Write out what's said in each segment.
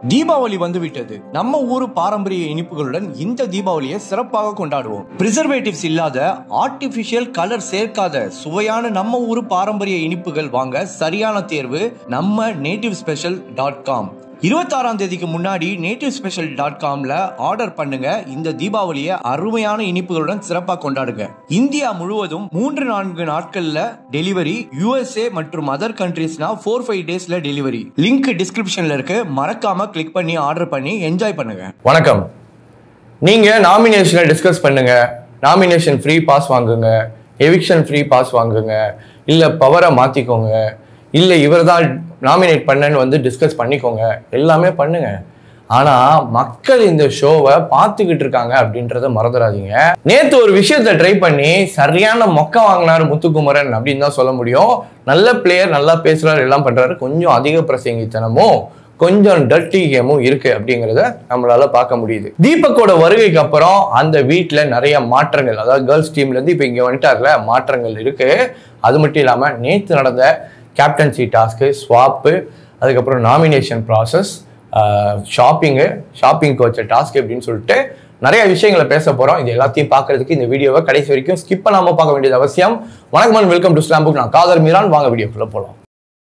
தீபாவளி வந்துவிட்டது நம்ம ஊரு பாரம்பரிய இனிப்புகளுடன் இந்த தீபாவளியை சிறப்பாக கொண்டாடுவோம் பிரிசர்வேட்டிவ்ஸ் இல்லாத ஆர்டிபிஷியல் கலர் சேர்க்காத சுவையான நம்ம ஊரு பாரம்பரிய இனிப்புகள் வாங்க சரியான தேர்வு நம்ம நேட்டிவ் ஸ்பெஷல் டாட் காம் இருபத்தாறாம் தேதிக்கு முன்னாடி நேட்டிவ் ஸ்பெஷல் டாட் காம்ல ஆர்டர் பண்ணுங்க இந்த தீபாவளியை அருமையான இனிப்புகளுடன் சிறப்பாக கொண்டாடுங்க இந்தியா முழுவதும் மூன்று நான்கு நாட்கள்ல டெலிவரி யூஎஸ்ஏ மற்றும் அதர் கண்ட்ரீஸ்னா ஃபோர் ஃபைவ் டேஸ்ல டெலிவரி லிங்க் டிஸ்கிரிப்ஷன்ல இருக்கு மறக்காம கிளிக் பண்ணி ஆர்டர் பண்ணி என்ஜாய் பண்ணுங்க வணக்கம் நீங்க நாமினேஷனை டிஸ்கஸ் பண்ணுங்க நாமினேஷன் ஃப்ரீ பாஸ் வாங்குங்க எவிக்ஷன் ஃப்ரீ பாஸ் வாங்குங்க இல்ல பவரை மாத்திக்கோங்க இல்ல இவர் தான் நாமினேட் பண்ணன்னு வந்து டிஸ்கஸ் பண்ணிக்கோங்க எல்லாமே பண்ணுங்க ஆனா மக்கள் இந்த ஷோவை பார்த்துக்கிட்டு இருக்காங்க அப்படின்றத மறந்துடாதீங்க நேத்து ஒரு விஷயத்த ட்ரை பண்ணி சரியான மொக்க வாங்கினாரு முத்துக்குமரன் அப்படின்னு தான் சொல்ல முடியும் நல்ல பிளேயர் நல்லா பேசுறாரு எல்லாம் பண்றாரு கொஞ்சம் அதிக பிரசங்கித்தனமும் கொஞ்சம் டர்ட்டி கேமும் இருக்கு அப்படிங்கிறத நம்மளால பார்க்க முடியுது தீபக்கோட வருகைக்கு அப்புறம் அந்த வீட்டில் நிறைய மாற்றங்கள் அதாவது கேர்ள்ஸ் டீம்ல இருந்து இப்போ இங்க வந்துட்டார்ல மாற்றங்கள் இருக்கு அது மட்டும் இல்லாம நேற்று நடந்த கேப்டன்சி டாஸ்க்கு ஸ்வாப்பு அதுக்கப்புறம் நாமினேஷன் ப்ராசஸ் ஷாப்பிங்கு ஷாப்பிங் வச்ச டாஸ்க் அப்படின்னு சொல்லிட்டு நிறைய விஷயங்களை பேச போறோம் இது எல்லாத்தையும் பார்க்கறதுக்கு இந்த வீடியோவை கடைசி வரைக்கும் ஸ்கிப் பண்ணாம பார்க்க வேண்டியது அவசியம் வணக்கம் and welcome to slam book நான் காதர் மீரான் வாங்க வீடியோக்குள்ள போகலாம்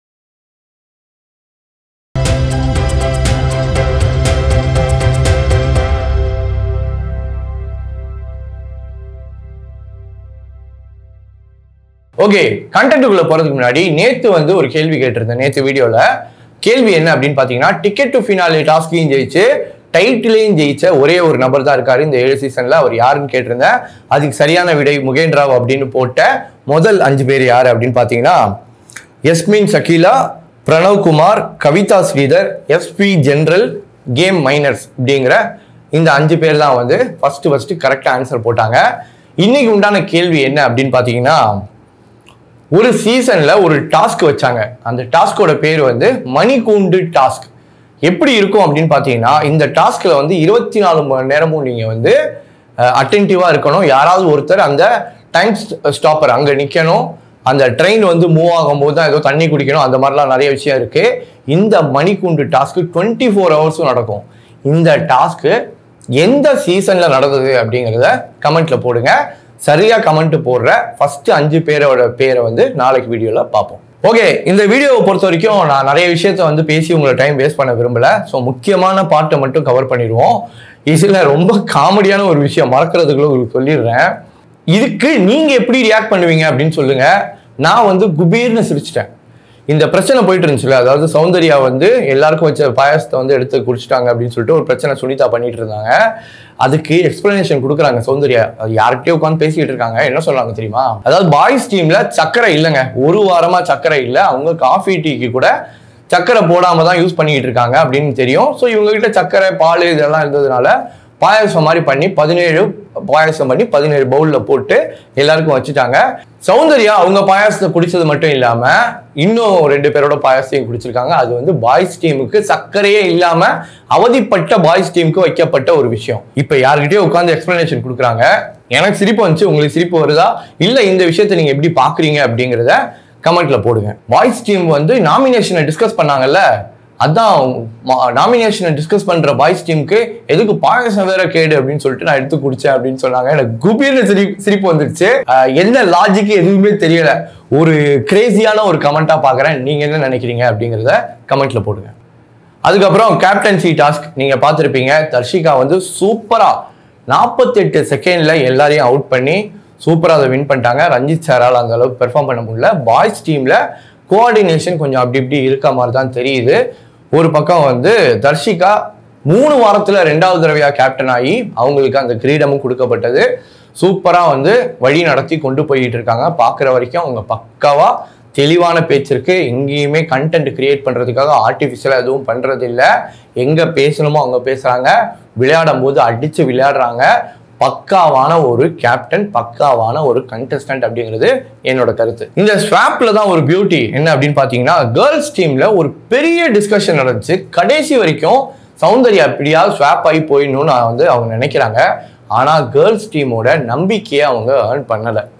ஓகே கண்டென்ட்டுக்குள்ள போறதுக்கு முன்னாடி நேத்து வந்து ஒரு கேள்வி கேட்டிருந்தேன் நேத்து வீடியோல கேள்வி என்ன அப்படின்னு பாத்தீங்கன்னா டிக்கெட் டு ஃபினாலே டாஸ்கையும் ஜெயிச்சு டைட்டிலையும் ஜெயிச்ச ஒரே ஒரு நபர் தான் இருக்காரு இந்த ஏழு சீசன்ல அவர் யாருன்னு கேட்டிருந்தேன் அதுக்கு சரியான விடை முகேன் ராவ் அப்படின்னு போட்ட முதல் அஞ்சு பேர் யாரு அப்படின்னு பாத்தீங்கன்னா Yasmin Shakeela Pranav Kumar Kavitha Sridhar SP general game miners அப்படிங்கிற இந்த அஞ்சு பேர் தான் வந்து ஃபர்ஸ்ட் ஃபர்ஸ்ட் கரெக்டாக ஆன்சர் போட்டாங்க இன்னைக்கு உண்டான கேள்வி என்ன அப்படின்னு பார்த்தீங்கன்னா ஒரு சீசன்ல ஒரு டாஸ்க் வச்சாங்க அந்த டாஸ்கோட பேர் வந்து மணிக்கூண்டு டாஸ்க் எப்படி இருக்கும் அப்படின்னு பார்த்தீங்கன்னா இந்த டாஸ்க்ல வந்து இருபத்தி நாலு மணி நேரமும் நீங்க வந்து அட்டென்டிவா இருக்கணும் யாராவது ஒருத்தர் அந்த டைம் ஸ்டாப்பர் அங்க நிக்கணும் அந்த ட்ரெயின் வந்து மூவ் ஆகும்போது தான் ஏதோ தண்ணி குடிக்கணும் அந்த மாதிரிலாம் நிறைய விஷயம் இருக்கு இந்த மணிக்கூண்டு டாஸ்க் டுவெண்ட்டி ஃபோர் ஹவர்ஸும் நடக்கும் இந்த டாஸ்க்கு எந்த சீசன்ல நடந்தது அப்படிங்கிறத கமெண்ட்ல போடுங்க சரியா கமெண்ட் போடுற ஃபர்ஸ்ட் அஞ்சு பேரோட பேரை வந்து நாளைக்கு வீடியோல பார்ப்போம் ஓகே இந்த வீடியோவை பொறுத்த வரைக்கும் நான் நிறைய விஷயத்த வந்து பேசி உங்களை டைம் வேஸ்ட் பண்ண விரும்பல ஸோ முக்கியமான பாட்டை மட்டும் கவர் பண்ணிடுவோம் இதுல ரொம்ப காமெடியான ஒரு விஷயம் மறக்கிறதுக்குள்ள உங்களுக்கு சொல்லிடுறேன் இதுக்கு நீங்க எப்படி ரியாக்ட் பண்ணுவீங்க அப்படின்னு சொல்லுங்க நான் வந்து குபீர்னு சிரிச்சிட்டேன் இந்த பிரச்சனை போயிட்டு இருந்துச்சுல அதாவது சௌந்தர்யா வந்து எல்லாருக்கும் வச்ச பாயாசத்தை வந்து எடுத்து குடிச்சிட்டாங்க அப்படின்னு சொல்லிட்டு ஒரு பிரச்சனை சுனிதா பண்ணிட்டு இருந்தாங்க அதுக்கு எக்ஸ்பிளனேஷன் கொடுக்குறாங்க சௌந்தர்யா அது யார்கிட்டயும் உட்காந்து பேசிக்கிட்டு இருக்காங்க என்ன சொல்றாங்க தெரியுமா அதாவது பாய்ஸ் டீம்ல சக்கரை இல்லைங்க ஒரு வாரமா சக்கரை இல்லை அவங்க காஃபி டீக்கு கூட சக்கரை போடாம தான் யூஸ் பண்ணிக்கிட்டு இருக்காங்க அப்படின்னு தெரியும் ஸோ இவங்க கிட்ட சக்கரை பால் இதெல்லாம் இருந்ததுனால பாயாசம் மாதிரி பண்ணி பதினேழு பாயாசம் பண்ணி பதினேழு பவுல்ல போட்டு எல்லாருக்கும் வச்சுட்டாங்க சௌந்தர்யா அவங்க பாயாசத்தை குடிச்சது மட்டும் இல்லாம இன்னும் ரெண்டு பேரோட பாயாசத்தையும் குடிச்சிருக்காங்க அது வந்து பாய்ஸ் டீமுக்கு சர்க்கரையே இல்லாம அவதிப்பட்ட பாய்ஸ் டீமுக்கு வைக்கப்பட்ட ஒரு விஷயம் இப்ப யார்கிட்டயும் உட்காந்து எக்ஸ்பிளனேஷன் கொடுக்குறாங்க எனக்கு சிரிப்பு வந்துச்சு உங்களுக்கு சிரிப்பு வருதா இல்ல இந்த விஷயத்தை நீங்க எப்படி பாக்குறீங்க அப்படிங்கிறத கமெண்ட்ல போடுங்க பாய்ஸ் டீம் வந்து நாமினேஷனை டிஸ்கஸ் பண்ணாங்கல்ல அதான் நாமினேஷனை டிஸ்கஸ் பண்ற பாய்ஸ் டீமுக்கு எதுக்கு பாயசம் வேற கேடு அப்படின்னு சொல்லிட்டு நான் எடுத்து குடிச்சேன் அப்படின்னு சொன்னாங்க எனக்கு குபீர்னு சிரி சிரிப்பு வந்துருச்சு அஹ் என்ன லாஜிக் எதுவுமே தெரியல ஒரு கிரேசியான ஒரு கமெண்டா பாக்குறேன் நீங்க என்ன நினைக்கிறீங்க அப்படிங்கிறத கமெண்ட்ல போடுங்க அதுக்கப்புறம் கேப்டன்சி டாஸ்க் நீங்க பார்த்துருப்பீங்க தர்ஷிகா வந்து சூப்பரா நாற்பத்தெட்டு செகண்ட்ல எல்லாரையும் அவுட் பண்ணி சூப்பரா அதை வின் பண்ணிட்டாங்க ரஞ்சித் சாரால் அந்த அளவுக்கு பெர்ஃபார்ம் பண்ண முடியல பாய்ஸ் டீம்ல கோஆர்டினேஷன் கொஞ்சம் அப்படி இப்படி இருக்க மாதிரி தான் தெரியுது ஒரு பக்கம் வந்து தர்ஷிகா மூணு வாரத்துல ரெண்டாவது தடவையா கேப்டன் ஆகி அவங்களுக்கு அந்த கிரீடமும் கொடுக்கப்பட்டது சூப்பரா வந்து வழி நடத்தி கொண்டு போயிட்டு இருக்காங்க பார்க்குற வரைக்கும் அவங்க பக்காவா தெளிவான பேச்சிருக்கு எங்கேயுமே கண்டென்ட் கிரியேட் பண்றதுக்காக ஆர்டிஃபிஷியலாக எதுவும் பண்றது இல்ல எங்க பேசணுமோ அவங்க பேசுறாங்க விளையாடும் போது அடிச்சு விளையாடுறாங்க பக்காவான ஒரு கேப்டன் பக்காவான ஒரு கண்டஸ்டன்ட் அப்படிங்கிறது என்னோட கருத்து இந்த ஸ்வாப்ல தான் ஒரு பியூட்டி என்ன அப்படின்னு பாத்தீங்கன்னா கேர்ள்ஸ் டீம்ல ஒரு பெரிய டிஸ்கஷன் நடந்துச்சு கடைசி வரைக்கும் சௌந்தர்யா எப்படியாவது ஸ்வாப் ஆகி போயிடணும்னு நான் வந்து அவங்க நினைக்கிறாங்க ஆனா கேர்ள்ஸ் டீமோட நம்பிக்கையை அவங்க ஏர்ன் பண்ணல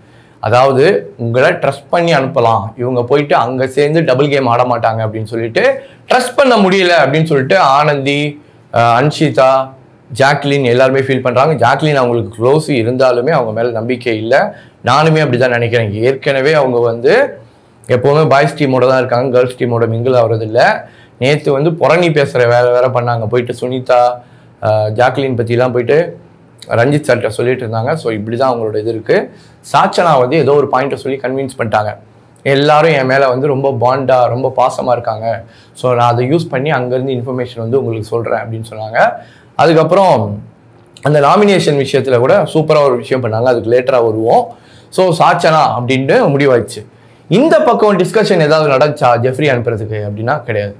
அதாவது உங்களை ட்ரஸ்ட் பண்ணி அனுப்பலாம் இவங்க போயிட்டு அங்கே சேர்ந்து டபுள் கேம் ஆட மாட்டாங்க அப்படின்னு சொல்லிட்டு ட்ரஸ்ட் பண்ண முடியல அப்படின்னு சொல்லிட்டு ஆனந்தி அஹ், அன்ஷிதா ஜாக்லின் எல்லாருமே ஃபீல் பண்ணுறாங்க ஜாக்லின் அவங்களுக்கு க்ளோஸ் இருந்தாலுமே அவங்க மேலே நம்பிக்கை இல்லை நானுமே அப்படி தான் நினைக்கிறேன் ஏற்கனவே அவங்க வந்து எப்போவுமே பாய்ஸ் டீமோட தான் இருக்காங்க கேர்ள்ஸ் டீமோட மிங்கிள் ஆகிறது இல்லை நேற்று வந்து புறணி பேசுகிற வேலை வேற பண்ணாங்க போயிட்டு சுனிதா அஹ், ஜாக்லின் பற்றிலாம் போயிட்டு ரஞ்சித் சார்கிட்ட சொல்லிட்டு இருந்தாங்க ஸோ இப்படி தான் அவங்களோட இது இருக்குது சாச்சனா வந்து ஏதோ ஒரு பாயிண்ட்டை சொல்லி கன்வின்ஸ் பண்ணிட்டாங்க எல்லாரும் என் மேலே வந்து ரொம்ப பாண்டாக ரொம்ப பாசமாக இருக்காங்க ஸோ நான் அதை யூஸ் பண்ணி அங்கேருந்து இன்ஃபர்மேஷன் வந்து உங்களுக்கு சொல்கிறேன் அப்படின்னு சொன்னாங்க அதுக்கப்புறம் அந்த நாமினேஷன் விஷயத்தில் கூட சூப்பராக ஒரு விஷயம் பண்ணாங்க அதுக்கு லேட்டராக வருவோம் ஸோ சாச்சனா அப்படின்ட்டு முடிவாயிடுச்சு இந்த பக்கம் டிஸ்கஷன் ஏதாவது நடந்துச்சா ஜெஃப்ரி அனுப்புறதுக்கு அப்படின்னா கிடையாது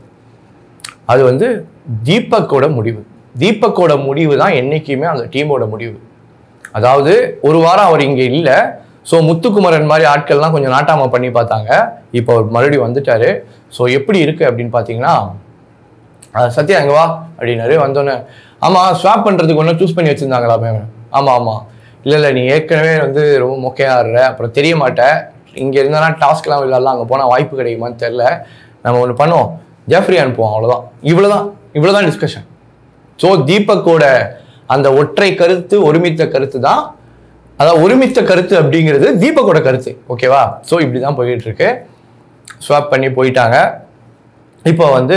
அது வந்து தீபக்கோட முடிவு தீபக்கோட முடிவு தான் என்னைக்குமே அந்த டீமோட முடிவு அதாவது ஒரு வாரம் அவர் இங்கே இல்லை ஸோ முத்துக்குமரன் மாதிரி ஆட்கள்லாம் கொஞ்சம் நாட்டாம பண்ணி பார்த்தாங்க இப்போ அவர் மறுபடியும் வந்துட்டாரு ஸோ எப்படி இருக்கு அப்படின்னு பார்த்தீங்கன்னா அஹ் சத்யா அங்கே வா அப்படின்னாரு வந்தோன்னே ஆமாம் ஸ்வாப் பண்ணுறதுக்கு ஒன்றும் சூஸ் பண்ணி வச்சுருந்தாங்களா மேம் ஆமாம் ஆமாம் இல்லை இல்லை நீ ஏற்கனவே வந்து ரொம்ப மொக்கையாக ஆடுற அப்புறம் தெரிய மாட்டேன் இங்கே இருந்தானா டாஸ்க்லாம் விளையாடலாம் அங்கே போனால் வாய்ப்பு கிடைக்குமான்னு தெரில நம்ம ஒன்று பண்ணுவோம் ஜெஃப்ரி அனுப்புவோம் அவ்வளோதான் இவ்வளோதான் இவ்வளோதான் டிஸ்கஷன் ஸோ தீபக்கோட அந்த ஒற்றை கருத்து ஒருமித்த கருத்து தான் அதாவது ஒருமித்த கருத்து அப்படிங்கிறது தீபக்கோட கருத்து ஓகேவா ஸோ இப்படி தான் போயிட்டு இருக்கு ஸ்வாப் பண்ணி போயிட்டாங்க இப்போ வந்து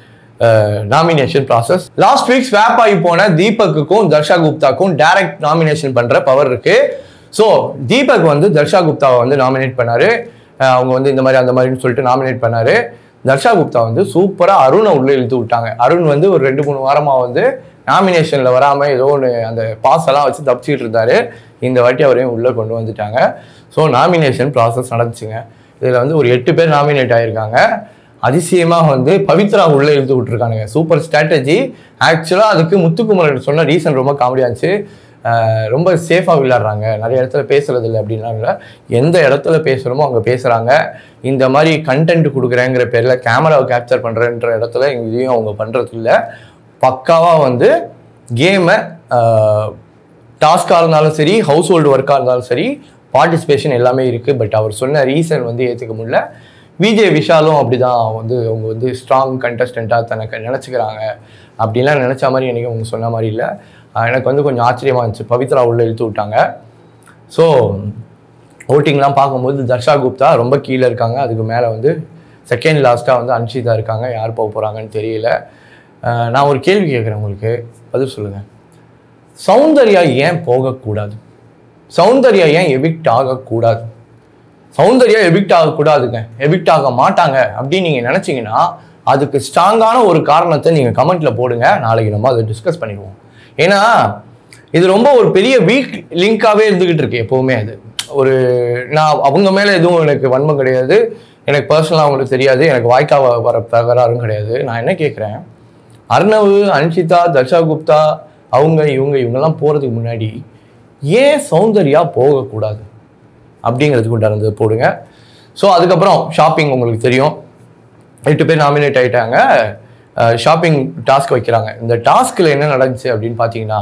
nomination process last week swap ஆகி போன தீபக்குக்கும் தர்ஷா குப்தாக்கும் டைரக்ட் நாமினேஷன் பண்ற பவர் இருக்கு ஸோ தீபக் வந்து தர்ஷா குப்தாவை வந்து நாமினேட் பண்ணாரு அஹ் அவங்க வந்து இந்த மாதிரி அந்த மாதிரின்னு சொல்லிட்டு நாமினேட் பண்ணாரு தர்ஷா குப்தா வந்து சூப்பராக அருணை உள்ள இழுத்து விட்டாங்க அருண் வந்து ஒரு ரெண்டு மூணு வாரமா வந்து நாமினேஷன்ல வராம ஏதோ ஒன்று அந்த பாஸ் எல்லாம் வச்சு தப்பிச்சிட்டு இருந்தாரு இந்த வாட்டி அவரையும் உள்ள கொண்டு வந்துட்டாங்க ஸோ நாமினேஷன் ப்ராசஸ் நடந்துச்சுங்க இதில் வந்து ஒரு எட்டு பேர் நாமினேட் ஆயிருக்காங்க அதிசயமா வந்து பவித்ரா உள்ள இழுத்து விட்டுருக்கானுங்க சூப்பர் ஸ்ட்ராட்டஜி ஆக்சுவலாக அதுக்கு முத்துக்குமரன் சொன்ன ரீசன் ரொம்ப காமெடியாக இருந்துச்சு அஹ் ரொம்ப சேஃபாக விளையாடுறாங்க நிறைய இடத்துல பேசுறது இல்லை அப்படின்லாம் இல்லை எந்த இடத்துல பேசுகிறோமோ அங்கே பேசுகிறாங்க இந்த மாதிரி கண்டென்ட் கொடுக்குறேங்கிற பேரில் கேமராவை கேப்சர் பண்ணுறேன்ற இடத்துல இதையும் அவங்க பண்ணுறது இல்லை பக்காவாக வந்து கேமை டாஸ்காக இருந்தாலும் சரி ஹவுஸ் ஹோல்டு ஒர்க்காக இருந்தாலும் சரி பார்ட்டிசிபேஷன் எல்லாமே இருக்குது பட் அவர் சொன்ன ரீசன் வந்து ஏற்றுக்க முடியல விஜய் விஷாலும் அப்படிதான் வந்து அவங்க வந்து ஸ்ட்ராங் கண்டஸ்டண்ட்டாக தனக்கு நினச்சிக்கிறாங்க அப்படின்லாம் நினச்ச மாதிரி எனக்கு அவங்க சொன்ன மாதிரி இல்லை ஆஹ் எனக்கு வந்து கொஞ்சம் ஆச்சரியமாக இருந்துச்சு பவித்ரா உள்ள இழுத்து விட்டாங்க ஸோ ஓட்டிங்லாம் பார்க்கும்போது தர்ஷா குப்தா ரொம்ப கீழே இருக்காங்க அதுக்கு மேலே வந்து செகண்ட் லாஸ்ட்டாக வந்து அன்ஷிதா இருக்காங்க யார் போக போகிறாங்கன்னு தெரியல ஆஹ் நான் ஒரு கேள்வி கேட்குறேன் உங்களுக்கு பதில் சொல்லுங்கள் சௌந்தர்யா ஏன் போகக்கூடாது சௌந்தர்யா ஏன் எவிக்ட் ஆகக்கூடாது சௌந்தர்யா எவிக்ட் ஆகக்கூடாதுங்க எவிக்ட் ஆக மாட்டாங்க அப்படின்னு நீங்கள் நினச்சிங்கன்னா அதுக்கு ஸ்ட்ராங்கான ஒரு காரணத்தை நீங்கள் கமெண்ட்டில் போடுங்க நாளைக்கு நம்ம அதை டிஸ்கஸ் பண்ணிடுவோம் ஏன்னா இது ரொம்ப ஒரு பெரிய வீக் லிங்காகவே இருந்துக்கிட்டு இருக்கு எப்போவுமே அது ஒரு நான் அவங்க மேலே எதுவும் எனக்கு வன்மம் கிடையாது எனக்கு பர்சனலாக அவங்களுக்கு தெரியாது எனக்கு வாய்க்கா வ- வர தகராறும் கிடையாது நான் என்ன கேட்குறேன் அர்ணவ் அன்ஷிதா தர்ஷா குப்தா அவங்க இவங்க இவங்கெல்லாம் போகிறதுக்கு முன்னாடி ஏன் சௌந்தர்யா போகக்கூடாது அப்படிங்கிறதுக்கு உண்டானது போடுங்க ஸோ அதுக்கப்புறம் ஷாப்பிங் உங்களுக்கு தெரியும் எட்டு பேர் நாமினேட் ஆயிட்டாங்க ஷாப்பிங் டாஸ்க் வைக்கிறாங்க இந்த டாஸ்கில் என்ன நடந்துச்சு அப்படின்னு பார்த்தீங்கன்னா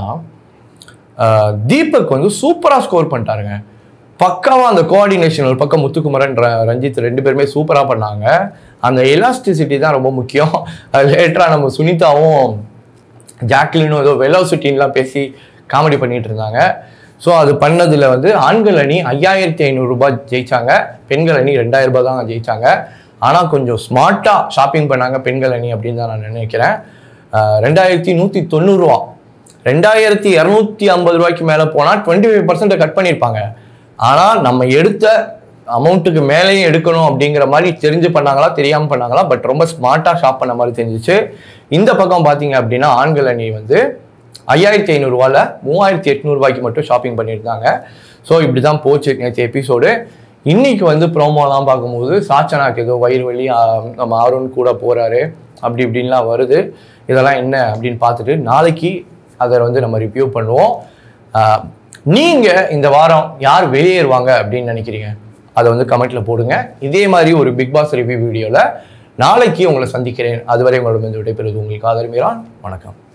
அஹ், தீபக் வந்து சூப்பராக ஸ்கோர் பண்ணிட்டாருங்க பக்காவாக அந்த கோஆர்டினேஷன் ஒரு பக்கம் முத்துக்குமரன் ர- ரஞ்சித் ரெண்டு பேருமே சூப்பராக பண்ணாங்க அந்த எலாஸ்டிசிட்டி தான் ரொம்ப முக்கியம் லேட்டராக நம்ம சுனிதாவும் ஜாக்லினும் ஏதோ வெலோசிட்டின்லாம் பேசி காமெடி பண்ணிட்டு இருந்தாங்க ஸோ அது பண்ணதில் வந்து ஆண்கள் அணி ஐயாயிரத்தி ஐநூறுரூபா ஜெயிச்சாங்க பெண்கள் அணி ரெண்டாயிரம் ரூபாய் தான் ஜெயிச்சாங்க ஆனால் கொஞ்சம் ஸ்மார்ட்டாக ஷாப்பிங் பண்ணாங்க பெண்கள் அணி அப்படின்னு தான் நான் நினைக்கிறேன் அஹ் ரெண்டாயிரத்தி நூற்றி தொண்ணூறுரூவா ரெண்டாயிரத்தி இரநூத்தி ஐம்பது ரூபாய்க்கு மேலே போனால் டுவெண்ட்டி ஃபைவ் பர்சன்ட் கட் பண்ணியிருப்பாங்க ஆனால் நம்ம எடுத்த அமௌண்ட்டுக்கு மேலேயும் எடுக்கணும் அப்படிங்கிற மாதிரி தெரிஞ்சு பண்ணாங்களா தெரியாமல் பண்ணாங்களா பட் ரொம்ப ஸ்மார்ட்டாக ஷாப் பண்ண மாதிரி தெரிஞ்சிச்சு இந்த பக்கம் பார்த்தீங்க அப்படின்னா ஆண்கள் அணி வந்து ஐயாயிரத்தி ஐநூறுரூவாவில் மூவாயிரத்தி எட்நூறுபாய்க்கு மட்டும் ஷாப்பிங் பண்ணியிருந்தாங்க ஸோ இப்படி தான் போச்சு நேற்று எபிசோடு இன்னைக்கு வந்து ப்ரோமோலாம் பார்க்கும்போது சாச்சனாக்கு ஏதோ வயிறு வலி ஆ, நம்ம அருண் கூட போகிறாரு அப்படி இப்படின்லாம் வருது இதெல்லாம் என்ன அப்படின்னு பார்த்துட்டு நாளைக்கு அதை வந்து நம்ம ரிவ்யூ பண்ணுவோம் ஆஹ், நீங்க இந்த வாரம் யார் வெளியேறுவாங்க அப்படின்னு நினைக்கிறீங்க அதை வந்து கமெண்ட்ல போடுங்க இதே மாதிரி ஒரு பிக் பாஸ் ரிவ்யூ வீடியோல நாளைக்கு உங்களை சந்திக்கிறேன் அதுவரை உங்களிடம் விடைபெறுவது உங்களுக்கு ஆதரவு மீரான் வணக்கம்